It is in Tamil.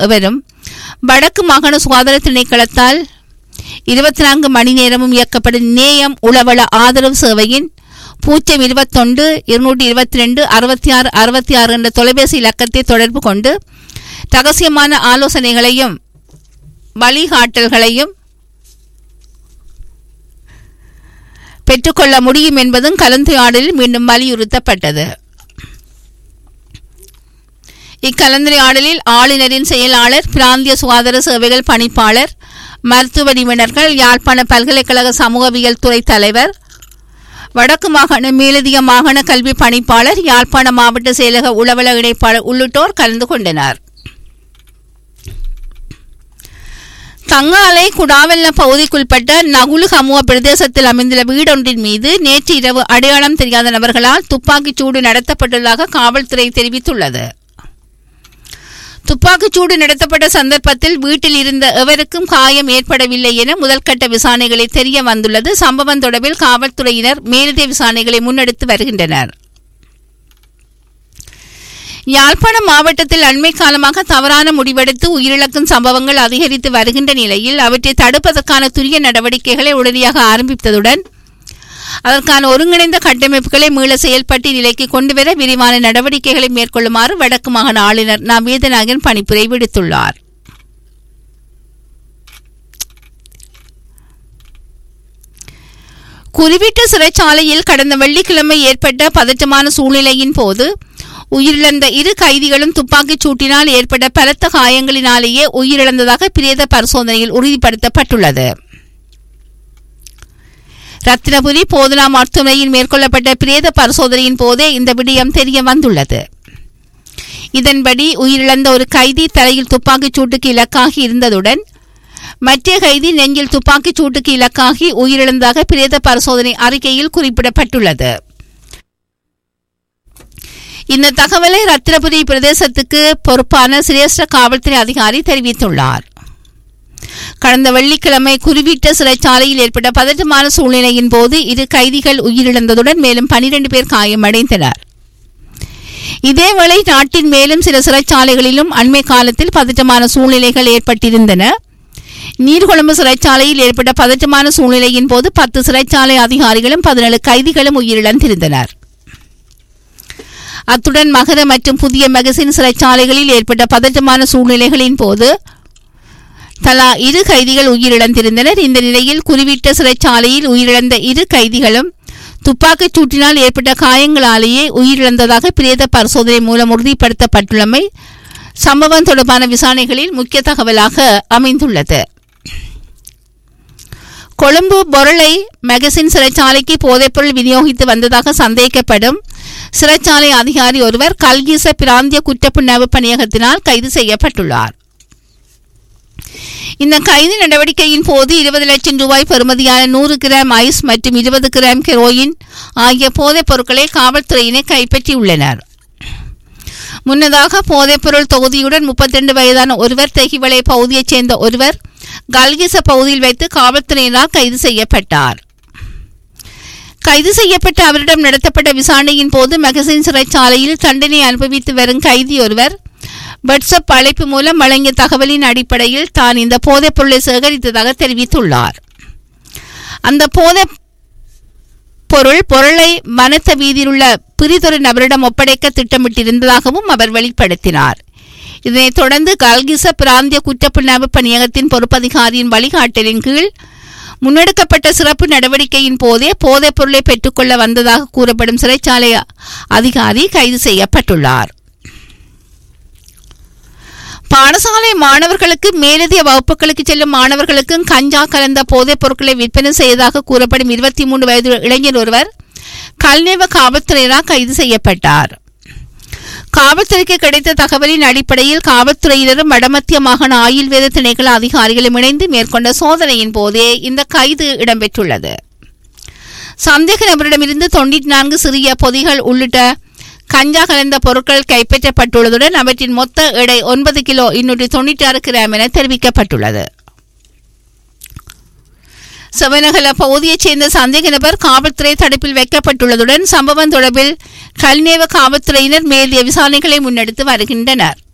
எவரும் வடக்கு மாகாண சுகாதார திணைக்களத்தால் இருபத்தி நான்கு மணி நேரமும் இயக்கப்படும் நேயம் உளவள ஆதரவு சேவையின் பூஜ்ஜியம் இருபத்தொன்று இருநூற்றி இருபத்தி ரெண்டு அறுபத்தி ஆறு அறுபத்தி ஆறு என்ற தொலைபேசி இலக்கத்தை தொடர்பு கொண்டு ரகசியமான ஆலோசனைகளையும் வழிகாட்டல்களையும் பெற்றுக்கொள்ள முடியும் என்பதும் கலந்துரையாடலில் மீண்டும் வலியுறுத்தப்பட்டது இக்கலந்துரையாடலில் ஆளுநரின் செயலாளர் பிராந்திய சுகாதார சேவைகள் பணிப்பாளர் மருத்துவ நிபுணர்கள் யாழ்ப்பாண பல்கலைக்கழக சமூகவியல் துறை தலைவர் வடக்கு மாகாண மேலதிக மாகாண கல்வி பணிப்பாளர் யாழ்ப்பாண மாவட்ட செயலக உளவல இணைப்பாளர் உள்ளிட்டோர் கலந்து கொண்டனர் தங்காலை குடாவெல்ல பகுதிக்குட்பட்ட நகுலு ஹமுவ பிரதேசத்தில் அமைந்துள்ள வீடொன்றின் மீது நேற்று இரவு அடையாளம் தெரியாத நபர்களால் துப்பாக்கிச் சூடு நடத்தப்பட்டுள்ளதாக காவல்துறை தெரிவித்துள்ளது துப்பாக்கிச்சூடு நடத்தப்பட்ட சந்தர்ப்பத்தில் வீட்டில் இருந்த எவருக்கும் காயம் ஏற்படவில்லை என முதல்கட்ட விசாரணைகளில் தெரிய வந்துள்ளது சம்பவம் தொடர்பில் காவல்துறையினர் மேலதிக விசாரணைகளை முன்னெடுத்து வருகின்றனர் யாழ்ப்பாணம் மாவட்டத்தில் அண்மை காலமாக தவறான முடிவெடுத்து உயிரிழக்கும் சம்பவங்கள் அதிகரித்து வருகின்ற நிலையில் அவற்றை தடுப்பதற்கான துரிய நடவடிக்கைகளை உடனடியாக ஆரம்பித்ததுடன் அதற்கான ஒருங்கிணைந்த கட்டமைப்புகளை மீள செயல்பட்டு நிலைக்கு கொண்டுவர விரிவான நடவடிக்கைகளை மேற்கொள்ளுமாறு வடக்கு மாகாண ஆளுநர் ந வேதநாயகன் பணிப்புரை விடுத்துள்ளார் குறிவிட்ட சிறைச்சாலையில் கடந்த வெள்ளிக்கிழமை ஏற்பட்ட பதற்றமான சூழ்நிலையின் போது உயிரிழந்த இரு கைதிகளும் துப்பாக்கிச் சூட்டினால் ஏற்பட்ட பலத்த காயங்களினாலேயே உயிரிழந்ததாக பிரேத பரிசோதனையில் உறுதிப்படுத்தப்பட்டுள்ளது ரத்தினபுரி போதனா மருத்துவமனையில் மேற்கொள்ளப்பட்ட பிரேத பரிசோதனையின் போதே இந்த விடயம் தெரிய வந்துள்ளது இதன்படி உயிரிழந்த ஒரு கைதி தலையில் துப்பாக்கிச் சூட்டுக்கு இலக்காகி இருந்ததுடன் மற்ற கைதி நெஞ்சில் துப்பாக்கிச் சூட்டுக்கு இலக்காகி உயிரிழந்ததாக பிரேத பரிசோதனை அறிக்கையில் குறிப்பிடப்பட்டுள்ளது இந்த தகவலை ரத்தினபுரி பிரதேசத்துக்கு பொறுப்பான சிரேஷ்ட காவல்துறை அதிகாரி தெரிவித்துள்ளார் கடந்த வெள்ளிக்கிழமை குறிவிட்ட சிறைச்சாலையில் ஏற்பட்ட பதற்றமான சூழ்நிலையின் போது இரு கைதிகள் உயிரிழந்ததுடன் மேலும் பனிரெண்டு பேர் காயமடைந்தனர் இதேவேளை நாட்டின் மேலும் சில சிறைச்சாலைகளிலும் அண்மை காலத்தில் பதற்றமான சூழ்நிலைகள் ஏற்பட்டிருந்தன நீர்கொழும்பு சிறைச்சாலையில் ஏற்பட்ட பதற்றமான சூழ்நிலையின் போது பத்து சிறைச்சாலை அதிகாரிகளும் பதினேழு கைதிகளும் உயிரிழந்திருந்தனர் அத்துடன் மகர மற்றும் புதிய மகசின் சிறைச்சாலைகளில் ஏற்பட்ட பதற்றமான சூழ்நிலைகளின் போது தலா இரு கைதிகள் உயிரிழந்திருந்தனர் இந்த நிலையில் குறிவிட்ட சிறைச்சாலையில் உயிரிழந்த இரு கைதிகளும் துப்பாக்கிச் சூட்டினால் ஏற்பட்ட காயங்களாலேயே உயிரிழந்ததாக பிரேத பரிசோதனை மூலம் உறுதிப்படுத்தப்பட்டுள்ளமை சம்பவம் தொடர்பான விசாரணைகளில் முக்கிய தகவலாக அமைந்துள்ளது கொழும்பு பொருளை மெகசின் சிறைச்சாலைக்கு போதைப்பொருள் விநியோகித்து வந்ததாக சந்தேகிக்கப்படும் சிறைச்சாலை அதிகாரி ஒருவர் கல்கீச பிராந்திய குற்றப்புணர்வு பணியகத்தினால் கைது செய்யப்பட்டுள்ளார் இந்த கைது நடவடிக்கையின் போது இருபது லட்சம் ரூபாய் பெறுமதியான நூறு கிராம் ஐஸ் மற்றும் இருபது கிராம் கெரோயின் ஆகிய போதைப் பொருட்களை காவல்துறையினர் கைப்பற்றியுள்ளனர் முன்னதாக போதைப்பொருள் தொகுதியுடன் முப்பத்தி ரெண்டு வயதான ஒருவர் தெகிவளை பகுதியைச் சேர்ந்த ஒருவர் கல்கிச பகுதியில் வைத்து காவல்துறையினரால் கைது செய்யப்பட்டார் கைது செய்யப்பட்ட அவரிடம் நடத்தப்பட்ட விசாரணையின் போது மகசின் சிறைச்சாலையில் தண்டனை அனுபவித்து வரும் கைதி ஒருவர் வாட்ஸ்அப் அழைப்பு மூலம் வழங்கிய தகவலின் அடிப்படையில் தான் இந்த போதைப் பொருளை சேகரித்ததாக தெரிவித்துள்ளார் அந்த போதைப் பொருள் பொருளை மனத்த வீதியில் உள்ள பிரிதொரு நபரிடம் ஒப்படைக்க திட்டமிட்டிருந்ததாகவும் அவர் வெளிப்படுத்தினார் இதனைத் தொடர்ந்து கல்கிச பிராந்திய குற்றப்புலனாய்வு பணியகத்தின் பொறுப்பதிகாரியின் வழிகாட்டலின் கீழ் முன்னெடுக்கப்பட்ட சிறப்பு நடவடிக்கையின் போதே போதைப் பொருளை பெற்றுக்கொள்ள வந்ததாக கூறப்படும் சிறைச்சாலை அதிகாரி கைது செய்யப்பட்டுள்ளார் பாடசாலை மாணவர்களுக்கு மேலதிக வகுப்புகளுக்கு செல்லும் மாணவர்களுக்கும் கஞ்சா கலந்த போதைப் பொருட்களை விற்பனை செய்ததாக கூறப்படும் இருபத்தி மூன்று வயது இளைஞர் ஒருவர் கல்நேவ காவல்துறையினரால் கைது செய்யப்பட்டார் காவல்துறைக்கு கிடைத்த தகவலின் அடிப்படையில் காவல்துறையினரும் வடமத்திய மாகாண ஆயுள்வேத திணைக்கள அதிகாரிகளும் இணைந்து மேற்கொண்ட சோதனையின் போதே இந்த கைது இடம்பெற்றுள்ளது சந்தேக நபரிடமிருந்து தொண்ணூற்றி நான்கு சிறிய பொதிகள் உள்ளிட்ட கஞ்சா கலந்த பொருட்கள் கைப்பற்றப்பட்டுள்ளதுடன் அவற்றின் மொத்த எடை ஒன்பது கிலோ இன்னூற்றி தொண்ணூற்றி ஆறு கிராம் என தெரிவிக்கப்பட்டுள்ளது செவனகல பகுதியைச் சேர்ந்த சந்தேக நபர் காவல்துறை தடுப்பில் வைக்கப்பட்டுள்ளதுடன் சம்பவம் தொடர்பில் கல்நேவ காவல்துறையினர் மேலிய விசாரணைகளை முன்னெடுத்து வருகின்றனர்